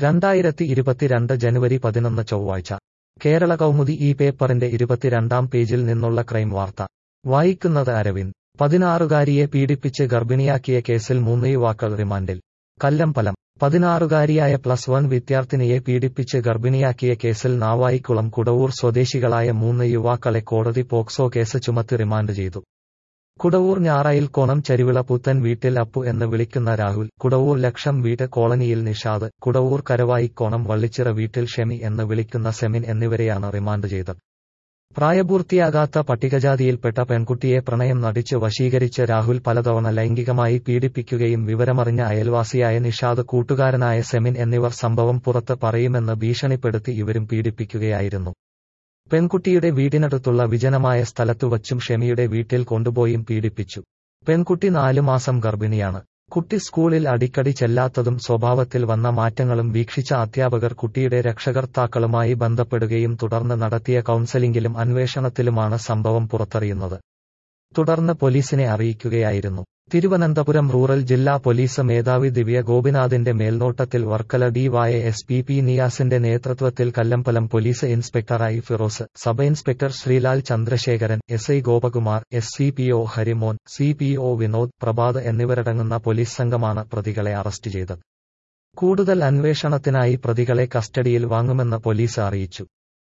രണ്ടായിരത്തി ഇരുപത്തിരണ്ട് ജനുവരി പതിനൊന്ന് ചൊവ്വാഴ്ച കേരള കൗമുദി ഈ പേപ്പറിന്റെ ഇരുപത്തിരണ്ടാം പേജിൽ നിന്നുള്ള ക്രൈം വാർത്ത വായിക്കുന്നത് അരവിന്ദ് പതിനാറുകാരിയെ പീഡിപ്പിച്ച് ഗർഭിണിയാക്കിയ കേസിൽ മൂന്ന് യുവാക്കൾ റിമാൻഡിൽ കല്ലമ്പലം പതിനാറുകാരിയായ പ്ലസ് വൺ വിദ്യാർത്ഥിനിയെ പീഡിപ്പിച്ച് ഗർഭിണിയാക്കിയ കേസിൽ നാവായിക്കുളം കുടവൂർ സ്വദേശികളായ മൂന്ന് യുവാക്കളെ കോടതി പോക്സോ കേസ് ചുമത്തി റിമാൻഡ് ചെയ്തു കുടവൂർ ഞാറയിൽക്കോണം ചരിവിള പുത്തൻ വീട്ടിൽ അപ്പു എന്ന് വിളിക്കുന്ന രാഹുൽ കുടവൂർ ലക്ഷം വീട് കോളനിയിൽ നിഷാദ് കുടവൂർ കരവായിക്കോണം വള്ളിച്ചിറ വീട്ടിൽ ഷെമി എന്ന് വിളിക്കുന്ന സെമിൻ എന്നിവരെയാണ് റിമാൻഡ് ചെയ്തത് പ്രായപൂർത്തിയാകാത്ത പട്ടികജാതിയിൽപ്പെട്ട പെൺകുട്ടിയെ പ്രണയം നടിച്ച് വശീകരിച്ച് രാഹുൽ പലതവണ ലൈംഗികമായി പീഡിപ്പിക്കുകയും വിവരമറിഞ്ഞ അയൽവാസിയായ നിഷാദ് കൂട്ടുകാരനായ സെമിൻ എന്നിവർ സംഭവം പുറത്ത് പറയുമെന്ന് ഭീഷണിപ്പെടുത്തി ഇവരും പീഡിപ്പിക്കുകയായിരുന്നു പെൺകുട്ടിയുടെ വീടിനടുത്തുള്ള വിജനമായ സ്ഥലത്തു വച്ചും ഷെമിയുടെ വീട്ടിൽ കൊണ്ടുപോയും പീഡിപ്പിച്ചു പെൺകുട്ടി നാലു മാസം ഗർഭിണിയാണ് കുട്ടി സ്കൂളിൽ അടിക്കടി ചെല്ലാത്തതും സ്വഭാവത്തിൽ വന്ന മാറ്റങ്ങളും വീക്ഷിച്ച അധ്യാപകർ കുട്ടിയുടെ രക്ഷകർത്താക്കളുമായി ബന്ധപ്പെടുകയും തുടർന്ന് നടത്തിയ കൌൺസലിംഗിലും അന്വേഷണത്തിലുമാണ് സംഭവം പുറത്തറിയുന്നത് തുടർന്ന് പോലീസിനെ അറിയിക്കുകയായിരുന്നു തിരുവനന്തപുരം റൂറൽ ജില്ലാ പോലീസ് മേധാവി ദിവ്യ ഗോപിനാഥിന്റെ മേൽനോട്ടത്തിൽ Varkala DY S P P നിയാസിന്റെ നേതൃത്വത്തിൽ കല്ലമ്പലം പോലീസ് ഇൻസ്പെക്ടറായി Firoz sub inspector Sreelal Chandrasekharan S I Gopakumar S C P O Harimon C P O Vinod Prabhath എന്നിവരടങ്ങുന്ന പോലീസ് സംഘമാണ് പ്രതികളെ അറസ്റ്റ് ചെയ്തത് കൂടുതൽ അന്വേഷണത്തിനായി പ്രതികളെ കസ്റ്റഡിയിൽ വാങ്ങുമെന്ന് പോലീസ് അറിയിച്ചു